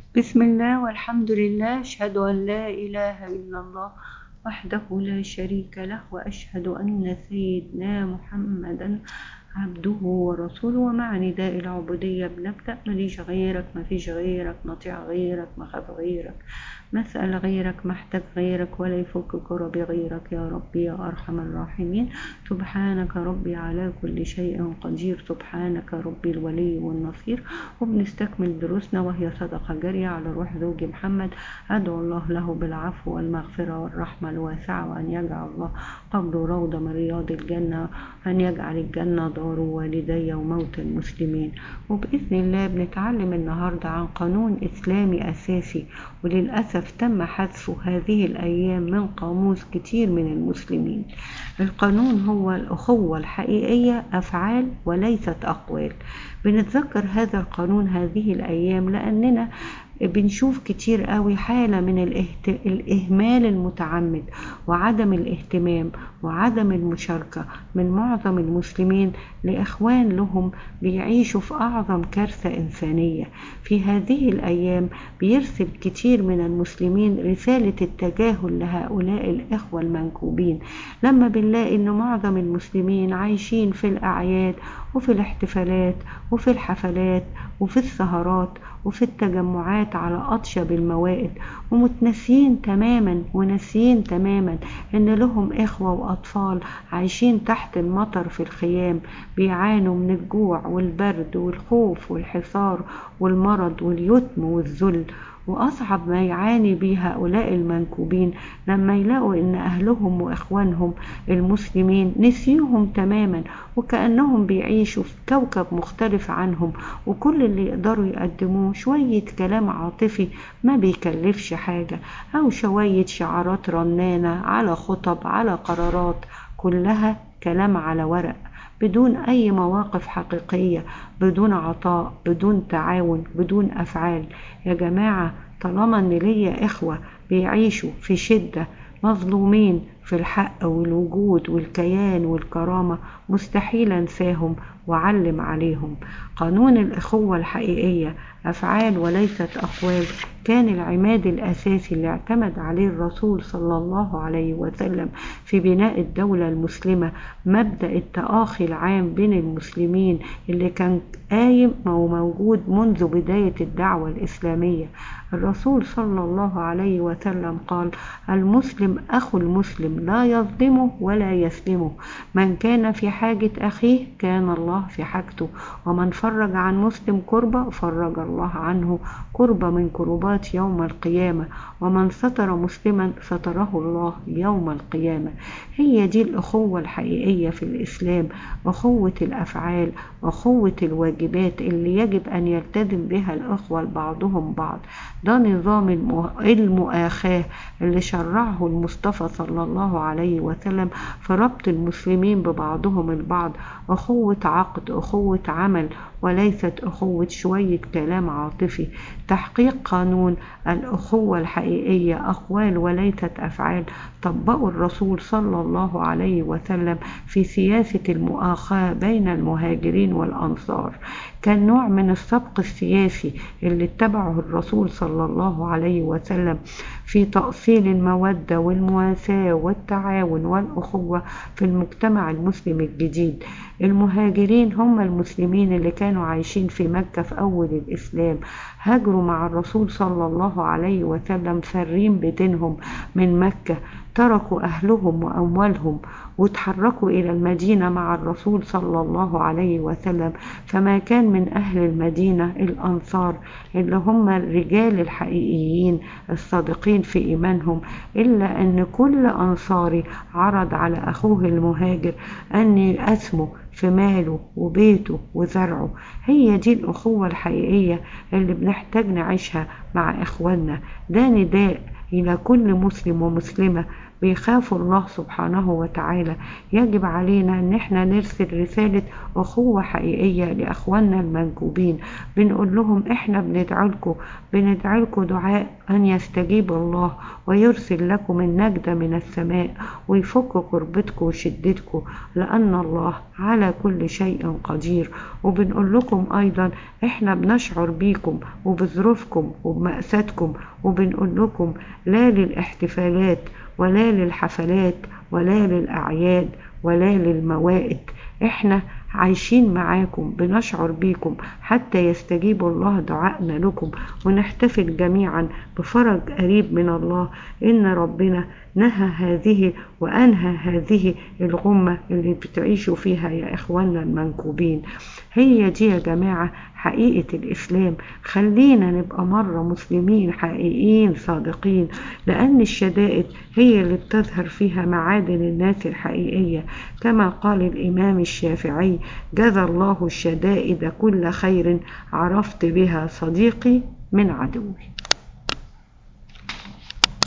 بسم الله والحمد لله أشهد أن لا إله إلا الله وحده لا شريك له وأشهد أن سيدنا محمدا عبده ورسوله ومع نداء العبودية بنبدأ ماليش غيرك مفيش غيرك نطيع غيرك مخاف غيرك مسأل غيرك محتاج غيرك ولا يفك كربي غيرك يا ربي يا أرحم الراحمين سبحانك ربي على كل شيء قدير سبحانك ربي الولي والنصير وبنستكمل دروسنا وهي صدقة جارية على روح زوجي محمد أدعو الله له بالعفو والمغفرة والرحمة الواسعة وأن يجعل الله قبره روضة من رياض الجنة أن يجعل الجنة دار والدي وموت المسلمين وبإذن الله بنتعلم النهاردة عن قانون إسلامي أساسي وللأسف تم حذفه هذه الأيام من قاموس كتير من المسلمين القانون هو الأخوة الحقيقية أفعال وليست أقوال بنتذكر هذا القانون هذه الأيام لأننا بنشوف كتير قوي حالة من الاهت... الإهمال المتعمد وعدم الاهتمام وعدم المشاركة من معظم المسلمين لإخوان لهم بيعيشوا في أعظم كارثة إنسانية في هذه الأيام بيرسل كتير من المسلمين رسالة التجاهل لهؤلاء الإخوة المنكوبين لما بنلاقي إن معظم المسلمين عايشين في الأعياد وفي الاحتفالات وفي الحفلات وفي السهرات وفي التجمعات على أطيب الموائد ومتنسيين تماما وناسيين تماما إن لهم إخوة وأطفال عايشين تحت المطر في الخيام بيعانوا من الجوع والبرد والخوف والحصار والمرض واليتم والذل وأصعب ما يعاني به هؤلاء المنكوبين لما يلاقوا إن أهلهم وإخوانهم المسلمين نسيوهم تماما وكأنهم بيعيشوا في كوكب مختلف عنهم وكل اللي يقدروا يقدموه شوية كلام عاطفي ما بيكلفش حاجة أو شوية شعارات رنانة على خطب على قرارات كلها كلام على ورق بدون أي مواقف حقيقية بدون عطاء بدون تعاون بدون أفعال يا جماعة طالما إن ليا إخوة بيعيشوا في شدة مظلومين في الحق والوجود والكيان والكرامة مستحيل أنساهم وأعلم عليهم قانون الأخوة الحقيقية أفعال وليست أقوال كان العماد الأساسي اللي اعتمد عليه الرسول صلى الله عليه وسلم في بناء الدولة المسلمة مبدأ التآخي العام بين المسلمين اللي كان قايم وموجود منذ بداية الدعوة الإسلامية الرسول صلى الله عليه وسلم قال المسلم أخو المسلم لا يظلمه ولا يسلمه من كان في حاجة أخيه كان الله في حاجته ومن فرج عن مسلم كربة فرج الله عنه كربة من كربات يوم القيامة ومن ستر مسلما ستره الله يوم القيامة هي دي الأخوة الحقيقية في الإسلام أخوة الأفعال أخوة الواجبات اللي يجب أن يلتزم بها الأخوة بعضهم بعض ده نظام المؤاخاة اللي شرعه المصطفى صلى الله عليه وسلم في ربط المسلمين ببعضهم البعض أخوة عقد أخوة عمل وليست أخوة شوية كلام عاطفي تحقيق قانون الأخوة الحقيقية أقوال وليست أفعال طبقه الرسول صلى الله عليه وسلم في سياسة المؤاخاة بين المهاجرين والأنصار كان نوع من السبق السياسي اللي اتبعه الرسول صلى الله عليه وسلم في تأصيل المودة والمواساة والتعاون والأخوة في المجتمع المسلم الجديد المهاجرين هم المسلمين اللي كانوا عايشين في مكة في أول الإسلام هاجروا مع الرسول صلى الله عليه وسلم فارين بدينهم من مكة تركوا أهلهم وأموالهم وتحركوا إلى المدينة مع الرسول صلى الله عليه وسلم فما كان من أهل المدينة الأنصار اللي هم الرجال الحقيقيين الصادقين في إيمانهم إلا أن كل أنصاري عرض على أخوه المهاجر أن يقسمه في ماله وبيته وزرعه هي دي الأخوة الحقيقية اللي بنحتاج نعيشها مع إخواننا ده نداء إلى كل مسلم ومسلمة بيخافوا الله سبحانه وتعالى يجب علينا ان احنا نرسل رسالة اخوة حقيقية لاخواننا المنكوبين بنقول لهم احنا بندعو لكم بندعو لكم دعاء ان يستجيب الله ويرسل لكم النجدة من السماء ويفك كربتكم وشدتكم لان الله على كل شيء قدير وبنقول لكم ايضا احنا بنشعر بيكم وبظروفكم وبمأساتكم وبنقول لكم لا للاحتفالات ولا للحفلات ولا للأعياد ولا للموائد احنا عايشين معاكم بنشعر بيكم حتى يستجيب الله دعائنا لكم ونحتفل جميعا بفرج قريب من الله إن ربنا نهى هذه وأنهى هذه الغمة اللي بتعيشوا فيها يا إخواننا المنكوبين هي دي يا جماعة حقيقة الإسلام خلينا نبقى مرة مسلمين حقيقيين صادقين لأن الشدائد هي اللي بتظهر فيها معادن الناس الحقيقية كما قال الإمام الشافعي جزى الله الشدائد كل خير عرفت بها صديقي من عدوي